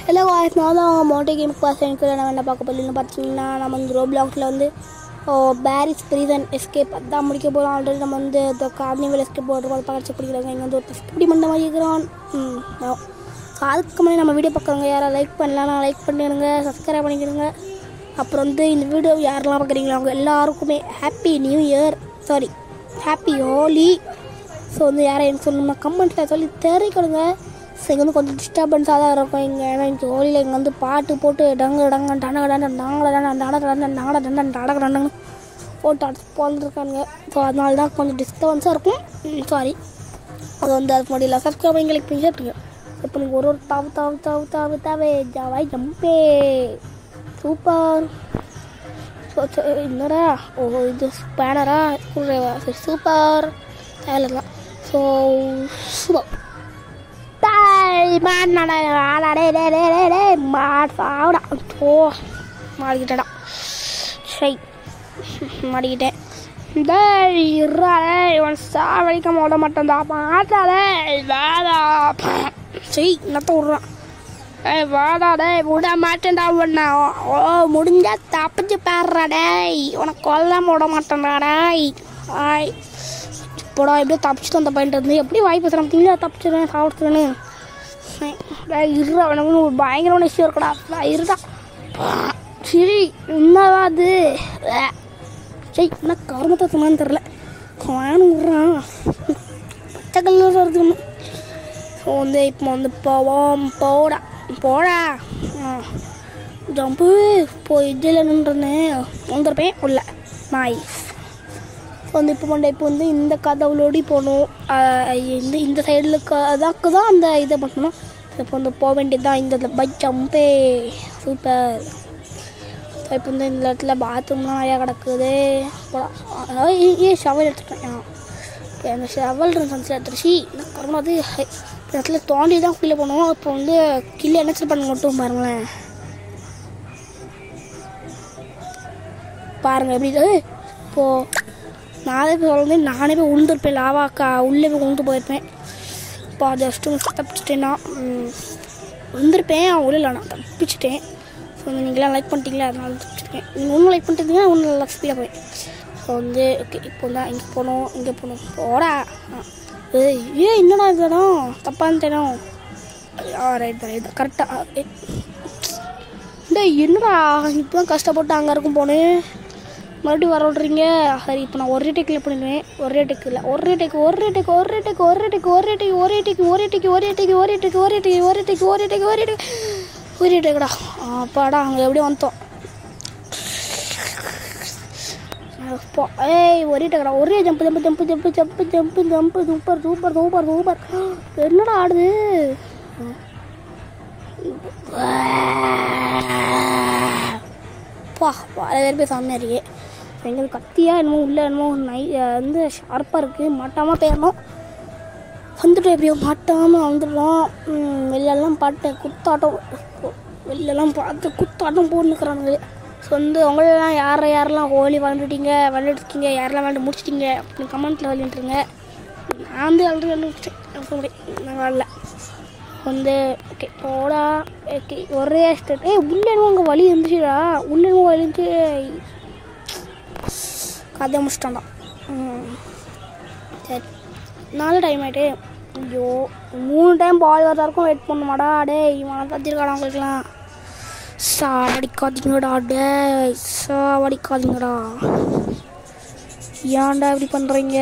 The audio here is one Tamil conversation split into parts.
இல்லை வாய்ஸ் நான் தான் மோட்டை கேம் கிளாஸ் எனக்கு நான் என்ன பார்க்க போகிறேன்னு பார்த்தீங்கன்னா நம்ம வந்து ரோப்ளாக்ஸில் வந்து பேரிஸ் ப்ரீசன் எஸ்கேப் அதான் முடிக்க போகிறோம் ஆல்ரெடி நம்ம வந்து இந்த கார்னிவல் எஸ்கேப் போடுறோம் அதை பக்கத்து பிடிக்கிறாங்க இங்கே வந்து ஒரு இப்படி பண்ண மாதிரி இருக்கிறோம் ம் ஆ. So, அதுக்கு முன்னாடி நம்ம வீடியோ பார்க்குறவங்க யாராவது லைக் பண்ணலாம் நான் லைக் பண்ணிடுங்க சப்ஸ்கிரைப் பண்ணிக்கிறங்க அப்புறம் வந்து இந்த வீடியோ யாரெல்லாம் பார்க்குறீங்களோ அவங்க எல்லாருக்குமே happy new year sorry happy Holi so வந்து யாரை எனக்கு சொல்லணும்னா கமெண்ட்டில் சொல்லி தெரிவிக்கணுங்க ஸோ இங்கே வந்து கொஞ்சம் டிஸ்டர்பன்ஸாக தான் இருக்கும் இங்கே ஏன்னா இங்கே ஹோலியில் இங்கே வந்து பாட்டு போட்டு டங்கு டங்க டனக டன டாங்கட டன டட டன டாங்கட டன டடக டனன்னு போட்டு அடிச்சு போட்டுருக்காங்க ஸோ அதனால தான் கொஞ்சம் டிஸ்டர்பன்ஸாக இருக்கும் சாரி அது வந்து அதுக்கு முடியல சப்ஸ்கிரைப் பண்ணி கிளிக் பண்ணி சேர்த்துங்க இப்போ நீங்கள் ஒரு ஒரு தாவு தாவு தாவு தாவு தாவே ஜாவாய் ஜம்பே சூப்பர் ஸோ சரி, என்னடா ஓ இது பேனரா சரி சூப்பர் தேவையில்லாம் ஸோ சூப்பர் டேய் மாடா ஆடா டே டே டே டே டே மாட் சாவுடா ஓ மாடிக்கிட்டடா சரி மாடிக்கிட்டேன் டேய் இருடா டேய் இவன் சாவடிக்க விட மாட்டேன்டா மாட்டா டேய் வேடா சரி நத்த விட்றான் ஏய் வாடா டேய் விட மாட்டேன்டா உன்னை ஓ முடிஞ்சா தப்பிச்சு பாடுறா டேய் உனக்கு கொல்லாம விட மாட்டேன்டா டேய் ஆய் இப்போடா எப்படியோ தப்பிச்சுட்டு அந்த பையன் இருந்து எப்படி வாய் பேசுகிறேன் பார்த்தீங்களா தப்பிச்சிடுவேன் சாப்பிடுறேன்னு டேய் இருடா உனக்கு ஒரு பயங்கரமான விஷயம் இருக்குடா டேய், இருடா சரி என்னவா அது வே. சரி என்ன கருமத்தை சொன்னான்னு தெரில வேணும் விட்றான் பச்சை கல்லூர் வருது ஒன்று ஸோ வந்து இப்போ வந்து போவோம் போடா போடா ஜம்பு போய் இதில் நின்றுனேன் வந்துருப்பேன் உள்ள நாய் ஸோ வந்து இப்போ பண்ண இப்போ வந்து இந்த கதவுலோடி போகணும் ஆஹ் இந்த இந்த சைடில் அதாக்கு தான் அந்த இதை பண்ணணும் இப்போ வந்து போக வேண்டியது தான் இந்த பை ஜம்பே சூப்பர் ஸோ இப்போ வந்து இந்த இடத்துல பாத்ரூம்லாம் நிறையா கிடக்குது போலாம். அதாவது ஏ- ஏ ஷவல் எடுத்துட்டேன் ஆ. இப்போ அந்த ஷவல் இருந்துச்சு எடுத்துருச்சு நான் கருணம் அது ஹை- இந்த இடத்துல தோண்டி தான் கீழே போனோம் இப்போ வந்து கீழே என்ன பண்ண மட்டும் பாருங்களேன் பாருங்க எப்படி இது இப்போது நானே போய் சொல்லுங்க நானே போய் உளுந்துருப்பேன் லாவாக்கா உள்ளே போய் உளுந்து போயிருப்பேன் இப்போ அதை ஜஸ்ட்டு தப்பிச்சிட்டேன்னா வந்திருப்பேன் உள்ள நான் தப்பிச்சிட்டேன் ஸோ நீங்களாம் லைக் பண்ணிட்டீங்களா அதனால தப்பிச்சிருக்கேன் நீங்கள் ஒன்றும் லைக் பண்ணிட்டீங்கன்னா ஒன்றும் நல்லா ஸ்பீடாக போய் ஸோ வந்து ஓகே இப்போ தான் இங்கே போகணும் இங்கே போகணும் போடா ஆ. ஏய் ஏ என்னடா இது இடம் தப்பாக இருந்தேனும் ஆ ரைட் தான் ரைட் கரெக்டாக டேய் என்னடா இப்போ தான் கஷ்டப்பட்டு அங்கே இருக்கும் போனேன் மறுபடியும் வர விட்றீங்க சரி இப்போ நான் ஒரே டேக்கில் பண்ணிடுவேன் ஒரே டேக்கு இல்லை ஒரே டேக்கு ஒரே டேக்கு ஒரே டேக்கு ஒரே டேக்கு ஒரே டேக்கு ஒரே டேக்கு ஒரே டேக்கு ஒரே டேக்கு ஒரே டேக்கு ஒரே டேக்கு ஒரே டேக்கு ஒரே டேக்கு ஒரே டேக்கு ஒரே டேக்குடா அப்பாடா அங்கே எப்படியும் வந்தோம் அப்பா ஏய் ஒரே டேக்கடா ஒரே jump jump jump jump jump jump jump super super super super என்னடா ஆடுது பா பல பேர் போய் செம்மையாக இருக்கு எங்களுக்கு கத்தியா என்னமோ உள்ள என்னமோ நை வந்து ஷார்ப்பாக இருக்குது மாட்டாமல் போயிடணும் வந்துட்டோம் எப்படியோ மாட்டாமல் வந்துடலாம் ம், வெளிலெல்லாம் பாட்டு குத்தாட்டம் வெளிலெல்லாம் பார்த்து குத்தாட்டம் போட்டுக்கிறானுங்க ஸோ வந்து உங்களெல்லாம் யார் யாரெல்லாம் ஹோலி விளாண்டுட்டீங்க விளாண்டுருக்கீங்க யாரெல்லாம் விளாண்டு முடிச்சிட்டீங்க அப்படின்னு கமெண்ட்டில் விளையாண்டுருங்க நான் வந்து ஆல்ரெடி விளாண்டு நான் வரல வந்து ஓகே போடா ஓகே ஒரே ஸ்டெட் ஏய் உள்ள என்னமோ அங்கே வழி இருந்துச்சுடா உள்ள என்னமோ வழி இருந்து கதை முடிச்சிட்டான்டா ம் சரி நாலு டைம் ஆகிட்டு ஐயோ மூணு டைம் பால் வரதா இருக்கும் வெயிட் பண்ணுமாடா டே இவன் தத்திருக்காடா உங்களுக்குலாம் சாவடிக்காதீங்கடா டே சாவடிக்காதீங்கடா ஏன்டா இப்படி பண்ணுறீங்க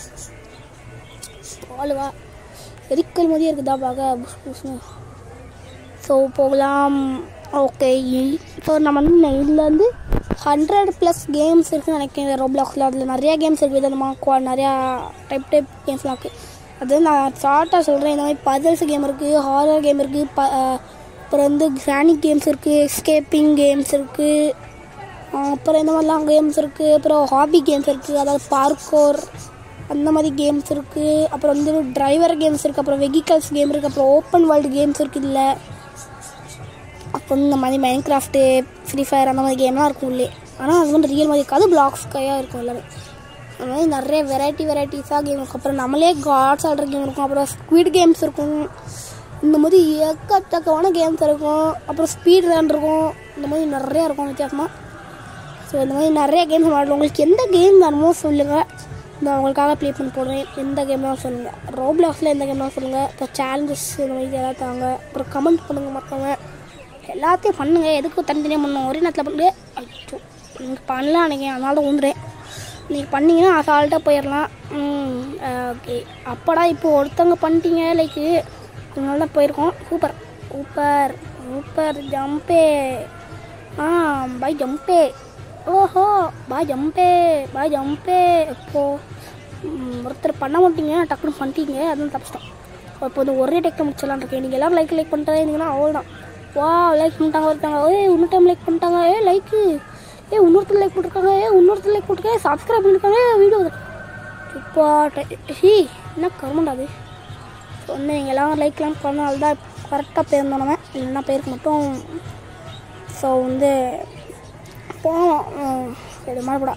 பால் வா எரிக்கல் மாதிரியே இருக்குதா பார்க்க புஷ் புஷ்னு ஸோ போகலாம் ஓகே இப்போ நம்ம வந்து இதில் வந்து ஹண்ட்ரட் ப்ளஸ் கேம்ஸ் இருக்குன்னு நினைக்கிறேன் ரோப்ளாக்ஸில் அதில் நிறையா கேம்ஸ் இருக்குது அந்த மாதிரி நிறையா டைப் டைப் கேம்ஸ்லாம் இருக்குது அது நான் ஷார்ட்டாக சொல்கிறேன் இந்த மாதிரி பதல்ஸ் கேம் இருக்குது ஹாரர் கேம் இருக்குது ப அஹ் அப்புறம் வந்து கிரானிக் கேம்ஸ் இருக்குது எஸ்கேப்பிங் கேம்ஸ் இருக்குது அப்புறம் இந்த மாதிரிலாம் கேம்ஸ் இருக்குது அப்புறம் ஹாபி கேம்ஸ் இருக்குது அதாவது பார்க்கோர் அந்த மாதிரி கேம்ஸ் இருக்குது அப்புறம் வந்து டிரைவர் கேம்ஸ் இருக்குது அப்புறம் வெஹிக்கல்ஸ் கேம் இருக்குது அப்புறம் ஓப்பன் வேர்ல்டு கேம்ஸ் இருக்குது இல்லை அப்புறம் இந்த மாதிரி மைண்ட் கிராஃப்ட்டு ஃப்ரீ ஃபயர் அந்த மாதிரி கேம்லாம் இருக்கும் உள்ளே ஆனால் அது வந்து ரியல் மாதிரி இருக்காது பிளாக்ஸ் கையாக இருக்கும் எல்லாமே அந்த மாதிரி நிறைய வெரைட்டி வெரைட்டிஸாக கேம் இருக்கும் அப்புறம் நம்மளே காட்ஸ் ஆடுற கேம் இருக்கும் அப்புறம் ஸ்குவிட் கேம்ஸ் இருக்கும் இந்த மாதிரி எக்கச்சக்கமான கேம்ஸ் இருக்கும் அப்புறம் ஸ்பீட் ரன் இருக்கும் இந்த மாதிரி நிறையா இருக்கும் வித்தியாசமாக ஸோ இந்த மாதிரி நிறைய கேம்ஸ் விளாடலாம் உங்களுக்கு எந்த கேம் வேணுமோ சொல்லுங்கள் நான் உங்களுக்காக ப்ளே பண்ணி போடுவேன் எந்த கேம் தான் சொல்லுங்கள் ரோப்ளாக்ஸில் எந்த கேம் தான் சொல்லுங்கள் இப்போ சேலஞ்சஸ் இந்த மாதிரி ஏதாவது தாங்க அப்புறம் கமெண்ட் பண்ணுங்கள் மற்றவங்க எல்லாத்தையும் பண்ணுங்கள் எதுக்கு தனித்தனியாக பண்ணணும் ஒரே நேரத்தில் பண்ணுங்க அச்சோ நீங்கள் பண்ணலாம் நினைக்கிறேன் அதனால தான் ஊந்துறேன் நீங்கள் பண்ணீங்கன்னா அசால்ட்டாக போயிடலாம் ஓகே அப்படா இப்போ ஒருத்தவங்க பண்ணிட்டீங்க லைக்கு அதனால தான் போயிருக்கோம் சூப்பர் சூப்பர் சூப்பர் ஜம்பே ஆ பாய் ஜம்பே ஓஹோ பாய் ஜம்பே பாய் ஜம்பே இப்போ ம், ஒருத்தர் பண்ண மாட்டீங்க டக்குனு பண்ணிட்டீங்க அதுவும் தப்பிச்சிட்டோம் இப்போ வந்து ஒரே டெக்கில் முடிச்சிடலான் இருக்கேன் நீங்கள் எல்லோரும் லைக் லைக் பண்ணிட்டே இருந்தீங்கன்னா அவ்வளோதான் வா லைக் பண்ணிட்டாங்க ஒருத்தாங்க ஏய் இன்னொரு டைம் லைக் பண்ணிட்டாங்க ஏ லைக்கு ஏ இன்னொருத்தர் லைக் பண்ணிருக்காங்க ஏ இன்னொருத்தர் லைக் பண்ணிருக்காங்க சப்ஸ்கிரைப் பண்ணிருக்காங்க வீடியோ இப்போ ஹீ என்ன கருமண்டா அது ஸோ வந்து நீங்கள் எல்லாம் லைக்லாம் பண்ணால் தான் கரெக்டாக போயிருந்தோம் நம்ம இல்லைன்னா பேருக்கு மட்டும் ஸோ வந்து போனோம் சரி மாறப்படா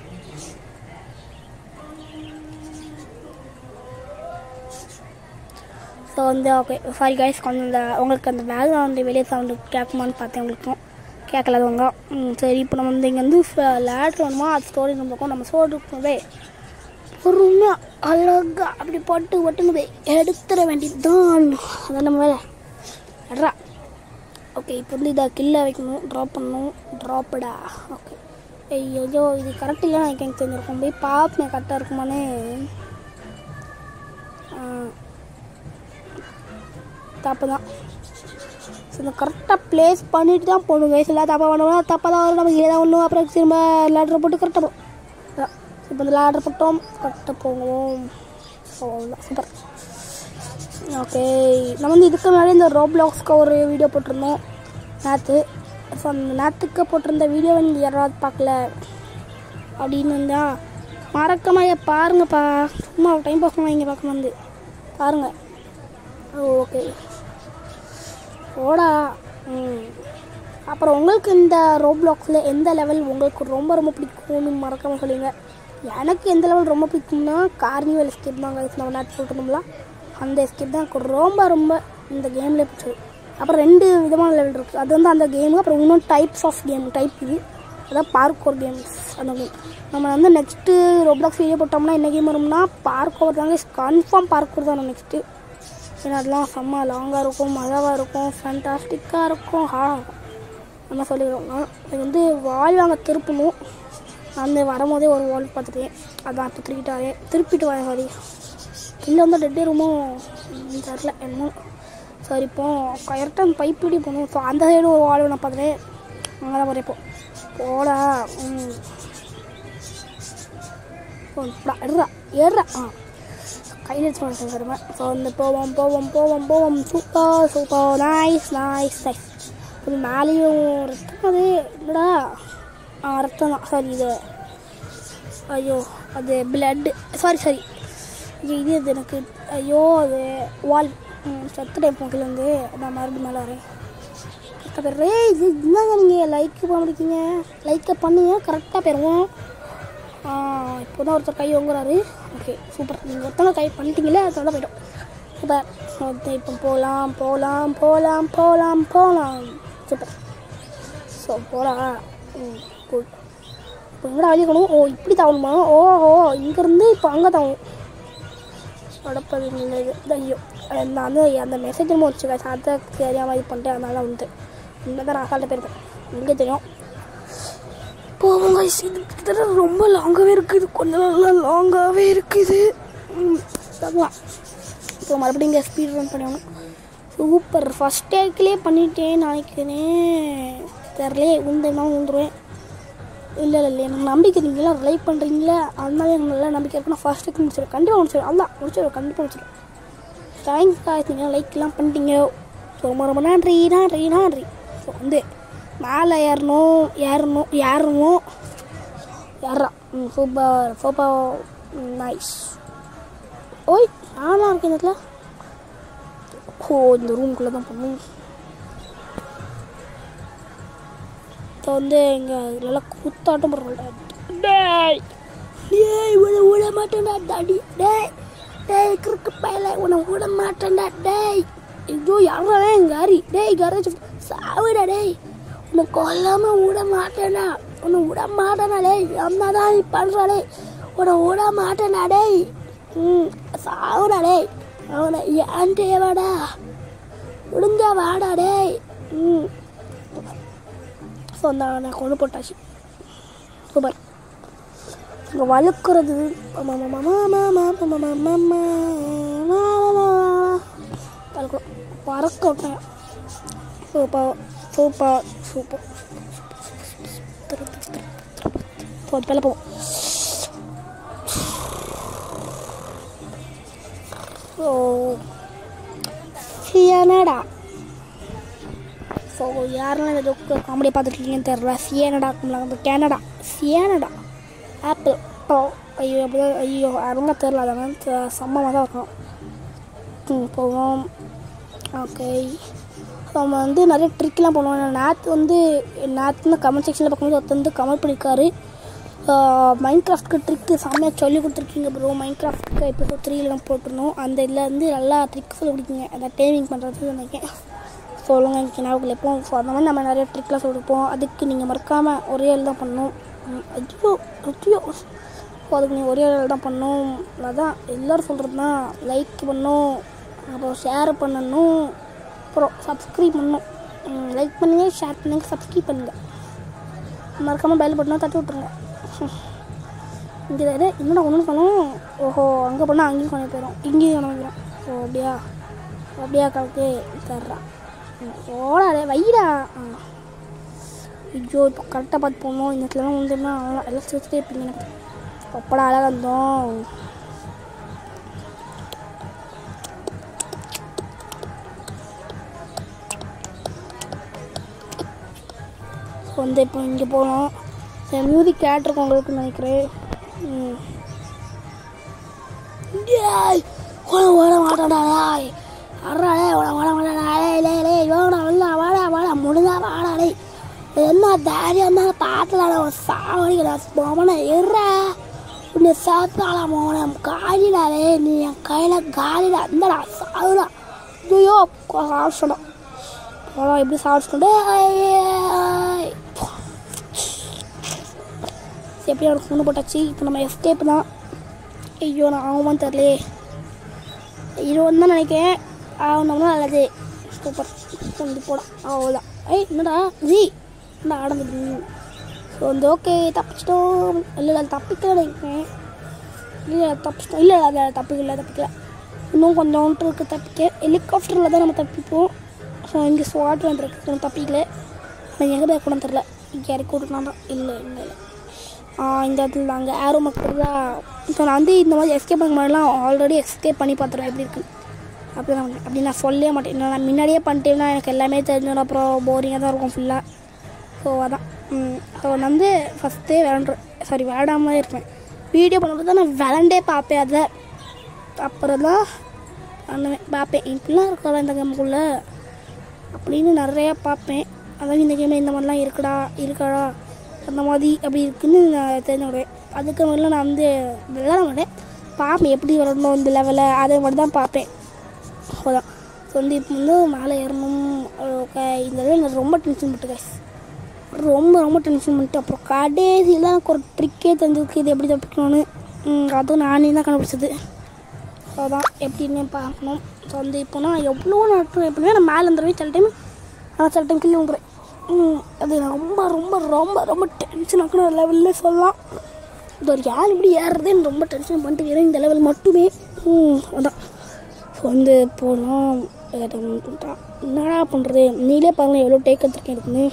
ஸோ வந்து ஓகே சாரி கைஸ் கொஞ்சம் இந்த உங்களுக்கு அந்த பேக்ரவுண்டு வெளியே சவுண்டு கேட்குமான்னு பார்த்தேன் உங்களுக்கும் கேட்கலாதவங்க ம் சரி இப்போ நம்ம வந்து இங்கே வந்து லேட்ரு வேணுமா அது ஸ்டோரி நம்ம நம்ம ஸ்டோரி போதே பொறுமையாக அழகா அப்படி பட்டு பட்டுன்னு போய் எடுத்துட வேண்டியதுதான் அதான் நம்ம வேலை அட்ரா ஓகே இப்போ வந்து இதை கில்ல வைக்கணும் ட்ராப் பண்ணணும் ட்ராப்படா ஓகே ஐயோ இது கரெக்ட் இல்லை எனக்கு எனக்கு தெரிஞ்சிருக்கும் போய் பார்ப்பேன் கரெக்டாக இருக்குமான்னு தப்பு தான் ஸோ இந்த கரெக்டாக ப்ளேஸ் பண்ணிட்டு தான் போகணும் வயசு எல்லாம் தப்பாக பண்ணுவோம் தப்பாக தான் வரும் நமக்கு ஏதாவது ஒன்றும் அப்புறம் திரும்ப லேட்ரு போட்டு கரெக்டாக போகும் இப்போ இந்த லேட்ரு போட்டோம் கரெக்டாக போவோம் ஸோ சூப்பர் ஓகே நம்ம வந்து இதுக்கு முன்னாடி இந்த ரோப்ளாக்ஸ்க்கு ஒரு வீடியோ போட்டிருந்தோம் நேற்று ஸோ அந்த நேற்றுக்கு போட்டிருந்த வீடியோவை நீங்கள் யாராவது பார்க்கல அப்படின்னு இருந்தா மறக்காம பாருங்கப்பா சும்மா டைம் பாஸ் பண்ணாங்க பார்க்க வந்து பாருங்கள் ஓகே ஓடா ம் அப்புறம் உங்களுக்கு இந்த ரோப்ளாக்ஸில் எந்த லெவல் உங்களுக்கு ரொம்ப ரொம்ப பிடிக்கும்னு மறக்காமல் சொல்லுங்க எனக்கு எந்த லெவல் ரொம்ப பிடிக்கும்னா கார்னிவல் எஸ்கேப் தான் guys. நம்ம நேற்று போட்டிருந்தோம்ல அந்த எஸ்கேப் தான் எனக்கு ரொம்ப ரொம்ப இந்த கேமில் பிடிச்சது அப்புறம் ரெண்டு விதமான லெவல் இருக்குது அது வந்து அந்த கேமு அப்புறம் இன்னும் டைப்ஸ் ஆஃப் கேம் டைப் இது அதான் பார்க்கோர் கேம்ஸ் அந்த கேம் நம்ம வந்து நெக்ஸ்ட்டு ரோப்ளாக்ஸ் வீடியோ போட்டோம்னா என்ன கேம் வரும்னா பார்க்கோர் தாங்க கன்ஃபார்ம் பார்க்கோர் தான் நெக்ஸ்ட்டு ஏன்னா அதெல்லாம் செம்ம லாங்காக இருக்கும் மழவாக இருக்கும் ஃபேண்டாஸ்டிக்காக இருக்கும் ஹா நம்ம சொல்லிடுவோம் இது வந்து வால் வாங்க திருப்பணும் நான் வந்து வரும்போதே ஒரு வால் பார்த்துட்டேன் அதான் இப்போ திருப்பிட்டாரே திருப்பிட்டு வரேன் சாரி இல்லை வந்து டெட்டே ரூமும் தெரில என்னமோ சரி இப்போ கரெக்டாக அந்த பைப் பிடி போகணும் ஸோ அந்த சைடு ஒரு வால் நான் பார்த்துட்டேன் அங்கே தான் வரேன் இப்போ போடா ம் போடா எடுறா ஏறுறா ஆ கையில் வச்சு பண்ண சொல்லுவேன் ஸோ வந்து போவோம் போவோம் போவோம் போவோம் super super nice nice nice இது மேலேயும் ரத்தம் அது இல்லைடா ஆ ரத்தம் தான் சாரி இது ஐயோ அது பிளட்டு சாரி சாரி ஐயோ இது இது எனக்கு ஐயோ அது வால் சத்துட்டேன் போக்கில் வந்து நான் மறுபடியும் மேலே வரேன் கரெக்டாக பேர் ரே இது என்னங்க நீங்கள் லைக் பண்ண முடிக்கீங்க லைக்கை பண்ணுங்க கரெக்டாக போயிடுவோம் இப்போ தான் ஒருத்தர் கை வாங்குறாரு ஓகே சூப்பர் நீங்கள் ஒருத்தவங்க கை பண்ணிட்டீங்களே அதனால போய்ட்டோம் சூப்பர் ஓகே இப்போ போகலாம் போகலாம் போகலாம் போகலாம் போகலாம் சூப்பர் ஸோ போகலாம் ம் குட் இப்போ எங்கடா வெளியே போகணும் ஓ இப்படி தவணுமா ஓ ஓ இங்கேருந்து இப்போ அங்கே தவணும் அடப்பது இது ஐயோ நான் வந்து அந்த மெசேஜ் நம்ம வச்சுக்கேன் அதை தெரியாமல் இது பண்ணிட்டேன் அதனால வந்து இன்னும் தான் நான் அசால்ட்டாக போயிருக்கேன் இங்கே தெரியும் போவோம் guys. இது கிட்டத்தட்ட ரொம்ப லாங்காகவே இருக்குது கொஞ்ச நாள் லாங்காகவே இருக்குது ம், தரலாம் இப்போ மறுபடியும் இங்கே ஸ்பீட் ரன் பண்ணுவோம் சூப்பர் ஃபஸ்ட் டேக்லேயே பண்ணிட்டேன் நினைக்கிறேன் தெரிலையே உந்தேன்னா உந்துருவேன் இல்லை இல்லை இல்லை எனக்கு நம்பிக்கை நீங்களா லைக் பண்ணுறீங்களா அதனால எனக்கு நல்லா நம்பிக்கை இருக்கு நான் ஃபஸ்ட் டேக் முடிச்சிடுவேன் கண்டிப்பாக முடிச்சிடுவேன் அதான் முடிச்சிடுவேன் கண்டிப்பாக முடிச்சிடுவேன் தேங்க்ஸ் காய்ஸ் நீங்கள் லைக்லாம் பண்ணிட்டீங்க ஸோ ரொம்ப ரொம்ப நன்றி நன்றி நன்றி ஸோ வந்து மேலே ஏறணும் ஏறணும் ஏறணும் ஏறா ம் சூப்பர் சூப்பர் நைஸ் ஓய் நானா இருக்கேன் இந்த இடத்துல ஓ இந்த ரூம்குள்ளே தான் போகணும் இப்போ வந்து இங்கே நல்லா கூத்தாட்டம் போடுறோம்ல டேய் டேய் உன்னை விட மாட்டேன்டா டாடி டேய் டேய் கிறுக்கு பயல உன்னை விட மாட்டேன்டா டேய் ஐயோ யாரா எங்கள் ஹாரி டேய் கரேஜ் சாவிடா டேய் உன்னை கொல்லாம விட மாட்டேனா உன்னை விட மாட்டேனா டேய் அம்மா தான் நீ பண்ணுறாடே உன்னை விட மாட்டேனா டேய் ம் சாவுடா டேய் அவனை ஏன்ட்டே வாடா முடிஞ்சா வாடா டேய் ம் ஸோ அந்த நான் கொண்டு போட்டாச்சு சூப்பர் இங்கே வழுக்கிறது வழுக்கிறோம் பறக்க விட்டேன் சூப்பர் சூப்பர் சூப்பர் ஸோ அது போவோம் ஸோ சியானடா ஸோ யாரெல்லாம் இந்த ஜோக்கு காமெடி பார்த்துருக்கீங்கன்னு தெரில சியானடா அந்த கேனடா சியானடா ஆப்பிள் ப்ரோ ஐயோ அப்படியே ஐயோ அருங்க தெரில அதெல்லாம் தெ- செம்மமாக தான் இருக்கும் ம், போவோம் ஓகே நம்ம வந்து நிறைய ட்ரிக்லாம் பண்ணுவோம் நேற்று வந்து நேற்று கமெண்ட் செக்ஷனில் பார்க்கும்போது ஒருத்தர் வந்து கமெண்ட் பண்ணியிருக்காரு மைண்ட் கிராஃப்ட்க்கு ட்ரிக்கு செம்மையாக சொல்லி கொடுத்துருக்கீங்க ப்ரோ மைண்ட் கிராஃப்ட்க்கு எபிசோட் த்ரீலாம் போட்டிருந்தோம் அந்த இதில் வந்து நல்லா ட்ரிக் சொல்லி கொடுக்கீங்க அந்த டைமிங் பண்ணுறது நினைக்கிறேன் சொல்லுங்கள் எனக்கு ஞாபகம் இப்போ ஸோ அந்த மாதிரி நம்ம நிறைய ட்ரிக்லாம் சொல்லி கொடுப்போம் அதுக்கு நீங்கள் மறக்காமல் ஒரே ஆள் தான் பண்ணணும் ம், ஐயோ ஐயோ ஸோ அதுக்கு நீங்கள் ஒரே ஆள் தான் பண்ணணும் அதான் எல்லோரும் சொல்கிறது தான் லைக் பண்ணணும் அப்புறம் ஷேர் பண்ணணும் அப்புறம் சப்ஸ்கிரைப் பண்ணணும் லைக் பண்ணுங்கள் ஷேர் பண்ணுங்கள் சப்ஸ்கிரைப் பண்ணுங்கள் மறக்காமல் பெல் பட்டனை தட்டி விட்ருங்க இங்கே வேறு என்னடா ஒன்று காணும் ஓஹோ அங்கே பண்ணால் அங்கேயும் கொண்டு போயிடும் இங்கேயும் கொண்டு போயிடும் ஓ அப்படியா அப்படியா கலக்கு தர்றான் ஓடாதே வைடா ஆ ஐயோ இப்போ கரெக்டாக பார்த்து போகணும் இந்த இடத்துலலாம் வந்துன்னா அவ்வளோ எல்லாம் சேர்த்துட்டே இருப்பீங்க எனக்கு அப்படா அழகாக இருந்தோம் ஸோ வந்து இப்போ இங்கே போகணும் சரி மியூசிக் கேட்டிருக்கோம் உங்களுக்கு நினைக்கிறேன் ம் டேய், ஓட ஓட மாட்டேன்டா டேய் அறா டேய் ஓட ஓட மாட்டேன்டா டேய் டேய் டேய் வாடா வெளில வாடா வாடா முடிஞ்சா வாடா டேய் என்ன தைரியம் தான் பார்த்துடா ஒரு சாவடிக்கிறா மோமனை இருறா உன்னை சாத்தாளா மோன காலிடா டேய் நீ என் கையில் காலிடா இந்தடா சாவுடா ஐயோ சாப்பிடணும் போடா எப்படி சாப்பிட்டு எப்படி அவனுக்கு ஃபோன் போட்டாச்சு இப்போ நம்ம எஸ்கேப் தான் ஐயோ நான் ஆகுமான்னு தெரியலையே இருபது தான் நினைக்கிறேன் ஆகணும்னா நல்லது சூப்பர் வந்து போடா அவ்வளோதான் ஏய் என்னடா ஜி என்ன ஆடங்குது ஸோ வந்து ஓகே தப்பிச்சிட்டோம் இல்லை இல்லை தப்பிக்கல நினைக்கிறேன் இல்லை தப்பிச்சிட்டோம் இல்லை இல்லை தப்பிக்கல தப்பிக்கல இன்னும் கொஞ்சம் இருக்குது தப்பிக்க ஹெலிகாப்டரில் தான் நம்ம தப்பிப்போம் ஸோ இங்கே ஸ்வாட் வந்துருக்கு கொஞ்சம் தப்பிக்கல ஆனால் எங்கே போய் கூட தெரில இங்கே இறக்கி விட்டுனா தான் இல்லை இல்லை இல்லை ஆ, இந்த இடத்துல அங்கே ஆரோ மக்கள் தான் இப்போ நான் வந்து இந்த மாதிரி எஸ்கேப் பண்ண மாதிரிலாம் ஆல்ரெடி எஸ்கேப் பண்ணி பார்த்துருவேன் எப்படி இருக்கு அப்படி நான் அப்படி நான் சொல்லவே மாட்டேன் நான் முன்னாடியே பண்ணிட்டேன்னா எனக்கு எல்லாமே தெரிஞ்சிடும் அப்புறம் போரிங்காக தான் இருக்கும் ஃபுல்லாக ஸோ அதான் ஸோ நான் வந்து ஃபஸ்ட்டே விளாண்டுருவேன் சாரி விளாடாமலே இருப்பேன் வீடியோ பண்ணும்போது தான் நான் விளாண்டே பார்ப்பேன் அதை அப்புறம் தான் பண்ணுவேன் பார்ப்பேன் இப்படிலாம் இருக்கா இந்த கேமுக்குள்ளே அப்படின்னு நிறையா பார்ப்பேன் அதாவது இந்த கேமில் இந்த மாதிரிலாம் இருக்குடா இருக்காடா அந்த மாதிரி அப்படி இருக்குன்னு நான் தெரிஞ்சுக்கிடுவேன் அதுக்கு முதல்ல நான் வந்து விளையாட மாட்டேன் பார்ப்பேன் எப்படி விளாடணும் இந்த லெவலில் அதை மட்டும் தான் பார்ப்பேன் அவ்வளோதான் ஸோ வந்து இப்போ வந்து மேலே ஏறணும் ஓகே இந்த தடவை எனக்கு ரொம்ப டென்ஷன் பண்ணிட்டு guys. ரொம்ப ரொம்ப டென்ஷன் பண்ணிட்டு அப்புறம் கடைசியில் எனக்கு ஒரு ட்ரிக்கே தெரிஞ்சிருக்கு இது எப்படி தப்பிக்கணும்னு ம், அதுவும் நானே தான் கண்டுபிடிச்சது அதான் எப்படின்னு பார்க்கணும் ஸோ வந்து இப்போ நான் எவ்வளோ நாட்கள் எப்படின்னா நான் மேலே இருந்துருவேன் சில டைம் நான் சில டைம் கீழே வந்துடுவேன் ம், அது நான் ரொம்ப ரொம்ப ரொம்ப ரொம்ப டென்ஷன் ஆக்கின ஒரு லெவல்லே சொல்லலாம் இது ஒரு யார் இப்படி ஏறுறதுன்னு ரொம்ப டென்ஷன் பண்ணிட்டு இருக்கிறேன் இந்த லெவல் மட்டுமே ம், அதான் ஸோ வந்து போகலாம் என்னடா பண்ணுறது நீங்களே பாருங்கள் எவ்வளோ டேக் எடுத்துருக்கேன் இருக்குன்னு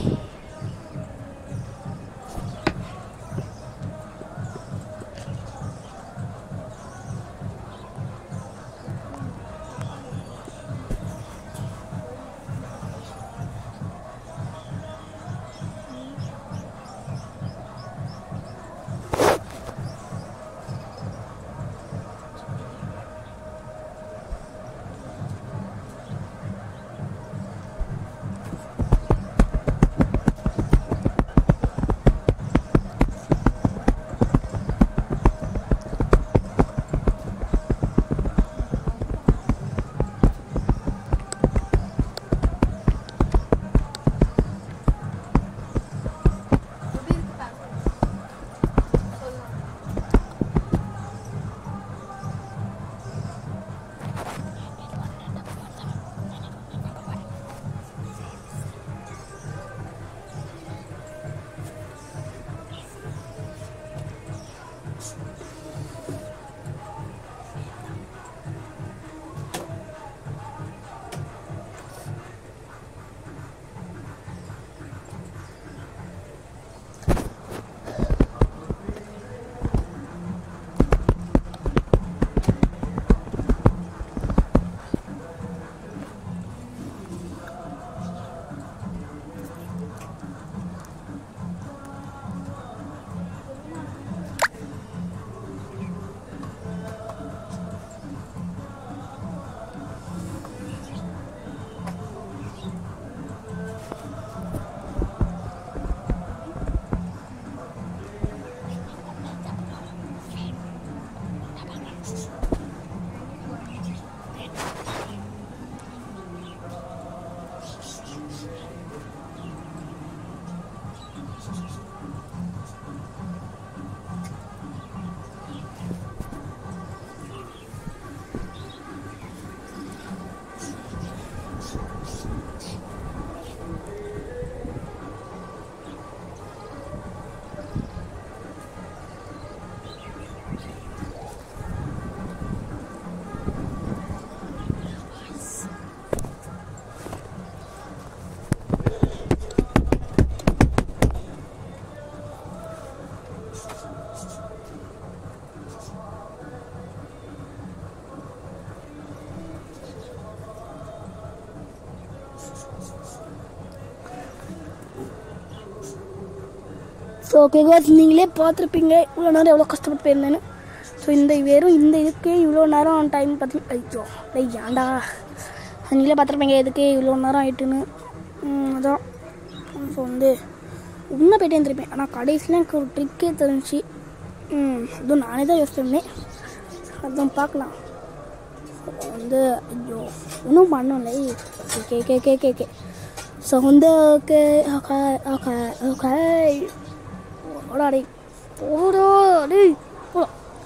ஸோ ஓகே guys நீங்களே பார்த்துருப்பீங்க இவ்வளோ நேரம் எவ்வளோ கஷ்டப்பட்டு போயிருந்தேன்னு ஸோ இந்த வெறும் இந்த இதுக்கே இவ்வளோ நேரம் டைம் பார்த்து ஐயோ டேய் ஏன்டா நீங்களே பார்த்துருப்பீங்க இதுக்கே இவ்வளோ நேரம் ஆயிட்டுன்னு ம், அதான் ஸோ வந்து உண்மை போயிட்டே இருந்திருப்பேன் ஆனால் கடைசியில் எனக்கு ஒரு ட்ரிக்கே தெரிஞ்சு ம் அதுவும் நானே தான் யோசிச்சிருந்தேன் அதான் பார்க்கலாம் வந்து ஐயோ ஒன்றும் பண்ணலை okay okay okay okay okay so வந்து ஓகே ஓகே ஓகே ஓகே போடா டேய் போடா டேய் போடா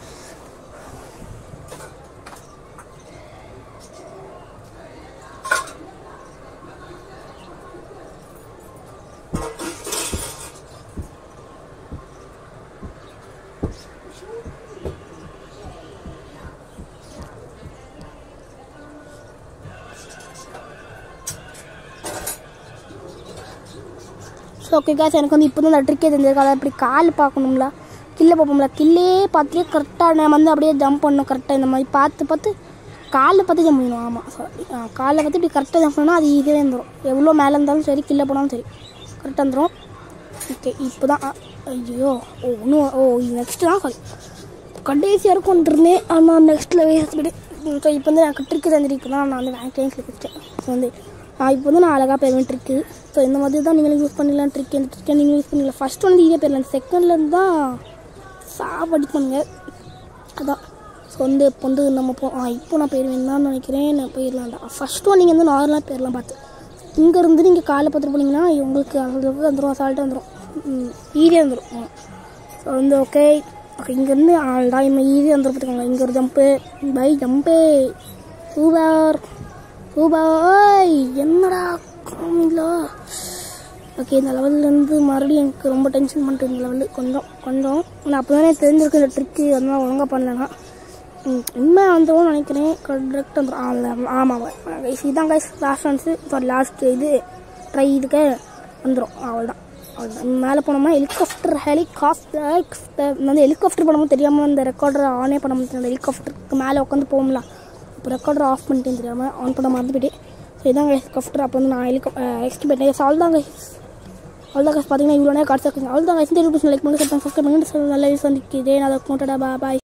ஸோ ஓகே காசு எனக்கு வந்து இப்போ தான் அந்த ட்ரிக்கே தெரிஞ்சிருக்கு அதை அப்படி கால் பார்க்கணும்ல கில்ல பார்ப்போம்ல கில்லே பார்த்துட்டே கரெக்டாக நம்ம வந்து அப்படியே ஜம்ப் பண்ணணும் கரெக்டாக இந்த மாதிரி பார்த்து பார்த்து காலில் பார்த்து ஜம்ப் பண்ணணும் ஆமாம் சாரி காலில் பார்த்து இப்படி கரெக்டாக ஜம்ப் பண்ணால் அது ஈஸியாக வந்துடும் எவ்வளோ மேலே இருந்தாலும் சரி கீழே போனாலும் சரி கரெக்டாக வந்துடும் ஓகே இப்போ தான் ஐயோ ஓ இன்னும் ஓ நெக்ஸ்ட்டு தான் சாரி கடைசியாக இருக்கும் இருந்தேன் ஆனால் நெக்ஸ்ட்டில் வேஸ்ட் ஸோ இப்போ வந்து எனக்கு ட்ரிக்கு தெரிஞ்சிருக்கு தான் நான் வந்து ரேங்க் ரேஞ்சில் வச்சிட்டேன் ஸோ வந்து நான் இப்போ வந்து நான் அழகாக பெறுவேன் ட்ரிக்கு ஸோ இந்த மாதிரி தான் நீங்களும் யூஸ் பண்ணிடலாம் ட்ரிக் இந்த ட்ரிக்கை நீங்கள் யூஸ் பண்ணிடலாம் ஃபஸ்ட் வந்து ஈஸியாக பெறலாம் செகண்ட்லேருந்து தான் சாவடிப்பாங்க அதான் ஸோ வந்து இப்போ வந்து நம்ம போ ஆ இப்போ நான் போயிடுவேன் தான் நினைக்கிறேன் நான் போயிடலாம்டா ஃபஸ்ட்டு வந்து நீங்கள் வந்து நார்மலாக போயிடலாம் பார்த்து இங்கேருந்து நீங்கள் காலை பார்த்துட்டு போனீங்கன்னா உங்களுக்கு அளவுக்கு வந்துடும் அசால்ட்டாக வந்துடும் ஈஸியாக வந்துடும் ஸோ வந்து ஓகே ஓகே இங்கேருந்து ஆள்டா இன்னும் ஈஸியாக வந்துடும் பார்த்துக்கோங்க இங்கே ஒரு ஜம்ப்பு பை ஜம்பே சூப்பர் சூப்பர் ஓய் என்னடா காமிங்களா ஓகே இந்த லெவல்லேருந்து மறுபடியும் எனக்கு ரொம்ப டென்ஷன் பண்ணிட்டு இந்த லெவலு கொஞ்சம் கொஞ்சம் நான் அப்போ தானே தெரிஞ்சிருக்கு இந்த ட்ரிக்கு அதெல்லாம் ஒழுங்காக பண்ணலன்னா ம், உண்மை வந்துடும் நினைக்கிறேன் கரெக்டாக வந்துடும் ஆமாம் கைஸ் இதான் guys last chance sorry last இது ட்ரை இதுக்கு வந்துடும் அவ்வளோதான் அவ்வளோதான் மேலே போனோம்னா ஹெலிகாப்டர் ஹெலிகாப்டர் வந்து ஹெலிகாப்டர் பண்ணும்போது தெரியாமல் அந்த ரெக்கார்டரை ஆனே பண்ண முடியாது அந்த ஹெலிகாப்டருக்கு மேலே உட்காந்து போகல இப்போ ரெக்கார்டர் ஆஃப் பண்ணிட்டேன் தெரியாமல் ஆன் பண்ண மறந்து போயிட்டு ஸோ இதான் ஹெலிகாப்டர் அப்போ வந்து நான் ஹெலிகாப் எக்ஸ்ட் போயிட்டேன் ஸோ அவ்வளோதான் கைஸ் அவ்வளோதான் கைஸ் பார்த்தீங்கன்னா இவ்வளோ நேரம் காட்சி அவ்வளோதான் கைஸ் இந்த யூடியூப் லைக் பண்ணி சப்ஸ்கிரைப் பண்ணி நல்ல சந்திக்கிறேன் அதை கூட்டடா பாய்